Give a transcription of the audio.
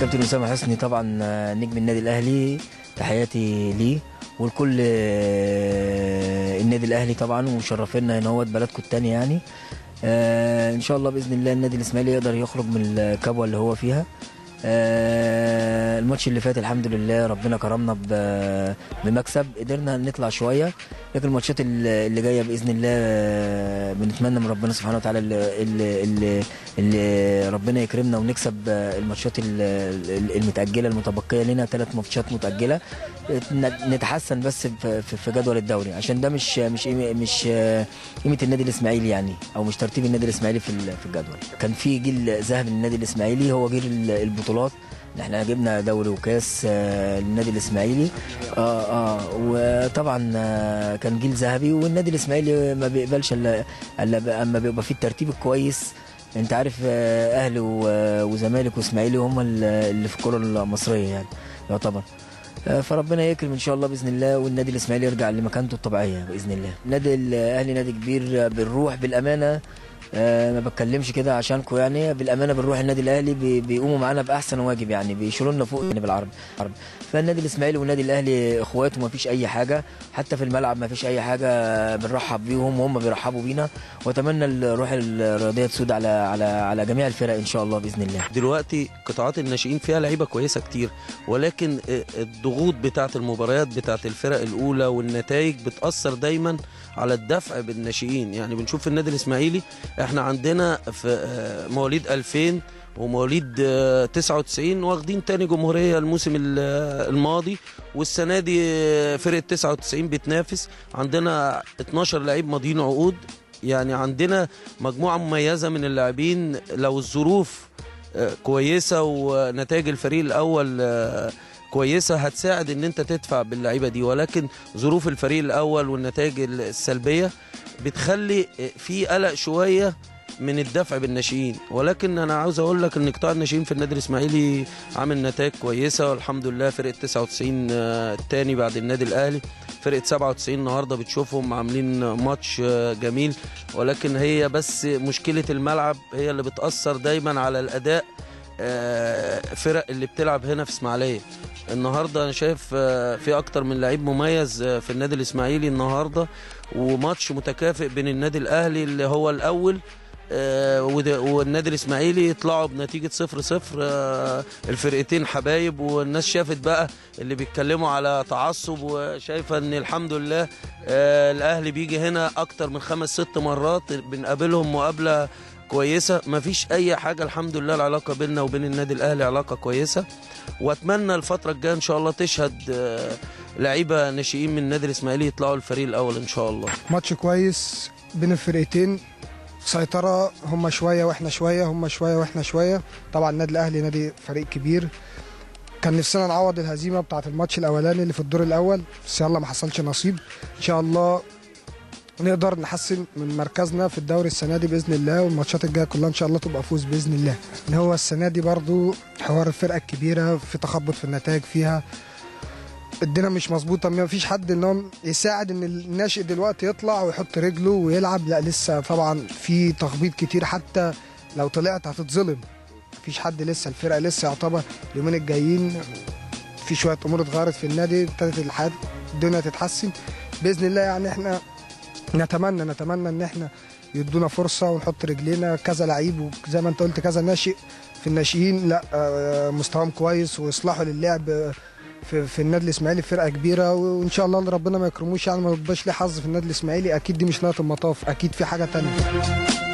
كابتن اسامه حسني طبعا نجم النادي الاهلي تحياتي ليه ولكل النادي الاهلي طبعا ومشرفينا هنا هو بلدكم الثانيه يعني آه، ان شاء الله باذن الله النادي الاسماعيلي يقدر يخرج من الكبوه اللي هو فيها آه، الماتش اللي فات الحمد لله ربنا كرمنا ب- بمكسب قدرنا نطلع شويه لكن الماتشات اللي اللي جايه باذن الله آه، بنتمنى من ربنا سبحانه وتعالى اللي, اللي, اللي, اللي ربنا يكرمنا ونكسب آه، الماتشات ال- ال- المتاجله المتبقيه لنا ثلاث ماتشات متاجله ن- نتحسن بس في في- في جدول الدوري عشان ده مش مش قيمة- مش آه، قيمه النادي الاسماعيلي يعني او مش ترتيب النادي الاسماعيلي في ال- في الجدول كان في جيل ذهبي للنادي الاسماعيلي هو جيل ال- البطولات احنا جبنا دوري وكاس آه، للنادي الاسماعيلي اه اه وطبعا آه، كان جيل ذهبي والنادي الاسماعيلي ما بيقبلش الا الا ب- اما بيبقى فيه الترتيب الكويس انت عارف آه، اهلي و- وزمالك واسماعيلي هم ال- اللي في الكره المصريه يعني يعتبر آه، فربنا يكرم ان شاء الله باذن الله والنادي الاسماعيلي يرجع لمكانته الطبيعيه باذن الله النادي الاهلي نادي كبير آه، بنروح بالامانه آه، ما بتكلمش كده عشانكم يعني بالامانه بنروح النادي الاهلي بي- بيقوموا معانا باحسن واجب يعني بيشيلوا لنا فوق يعني بالعربي عربي. فالنادي الاسماعيلي والنادي الاهلي اخوات وما فيش اي حاجه حتى في الملعب ما فيش اي حاجه بنرحب بيهم وهم بيرحبوا بينا واتمنى الروح الرياضيه تسود على على على جميع الفرق ان شاء الله باذن الله دلوقتي قطاعات الناشئين فيها لعيبه كويسه كتير ولكن الضغوط بتاعه المباريات بتاعه الفرق الاولى والنتائج بتاثر دايما على الدفع بالناشئين يعني بنشوف في النادي الاسماعيلي احنا عندنا في آه، مواليد 2000 ومواليد آه، 99 واخدين تاني جمهوريه الموسم ال- آه، الماضي والسنه دي آه، فرقه 99 بتنافس عندنا 12 لعيب ماضيين عقود يعني عندنا مجموعه مميزه من اللاعبين لو الظروف آه، كويسه ونتائج الفريق الاول آه، كويسه هتساعد ان انت تدفع باللعيبه دي ولكن ظروف الفريق الاول والنتائج السلبيه بتخلي آه، في قلق شويه من الدفع بالناشئين ولكن انا عاوز اقول لك ان قطاع الناشئين في النادي الاسماعيلي عامل نتائج كويسه والحمد لله فرقه 99 آه، الثاني بعد النادي الاهلي فرقه 97 النهارده بتشوفهم عاملين ماتش آه، جميل ولكن هي بس مشكله الملعب هي اللي بتاثر دايما على الاداء آه، فرق اللي بتلعب هنا في اسماعيليه النهارده انا شايف آه، في اكتر من لعيب مميز آه، في النادي الاسماعيلي النهارده وماتش متكافئ بين النادي الاهلي اللي هو الاول آه، وده- والنادي الاسماعيلي يطلعوا بنتيجه 0 0 الفرقتين حبايب والناس شافت بقى اللي بيتكلموا على تعصب وشايفه ان الحمد لله آه، الاهلي بيجي هنا اكتر من خمس ست مرات بنقابلهم مقابله كويسه مفيش اي حاجه الحمد لله العلاقه بيننا وبين النادي الاهلي علاقه كويسه واتمنى الفتره الجايه ان شاء الله تشهد آه، لعيبه ناشئين من النادي الاسماعيلي يطلعوا الفريق الاول ان شاء الله ماتش كويس بين الفرقتين سيطرة هم شوية واحنا شوية هم شوية واحنا شوية طبعا النادي الأهلي نادي فريق كبير كان نفسنا نعوض الهزيمة بتاعة الماتش الأولاني اللي في الدور الأول بس يلا ما حصلش نصيب إن شاء الله نقدر نحسن من مركزنا في الدوري السنة دي بإذن الله والماتشات الجاية كلها إن شاء الله تبقى فوز بإذن الله إن هو السنة دي برضو حوار الفرقة الكبيرة في تخبط في النتائج فيها الدنيا مش مظبوطه ما فيش حد ان هو يساعد ان الناشئ دلوقتي يطلع ويحط رجله ويلعب لا لسه طبعا في تخبيط كتير حتى لو طلعت هتتظلم مفيش حد لسه الفرقه لسه يعتبر اليومين الجايين في شويه امور اتغيرت في النادي ابتدت الحياه الدنيا تتحسن باذن الله يعني احنا نتمنى نتمنى ان احنا يدونا فرصه ونحط رجلينا كذا لعيب وزي ما انت قلت كذا ناشئ في الناشئين لا آه، مستواهم كويس ويصلحوا للعب آه، في, في النادي الاسماعيلي فرقه كبيره وان شاء الله ربنا ما يكرموش يعني ما يبقاش ليه حظ في النادي الاسماعيلي اكيد دي مش نهايه المطاف اكيد في حاجه تانية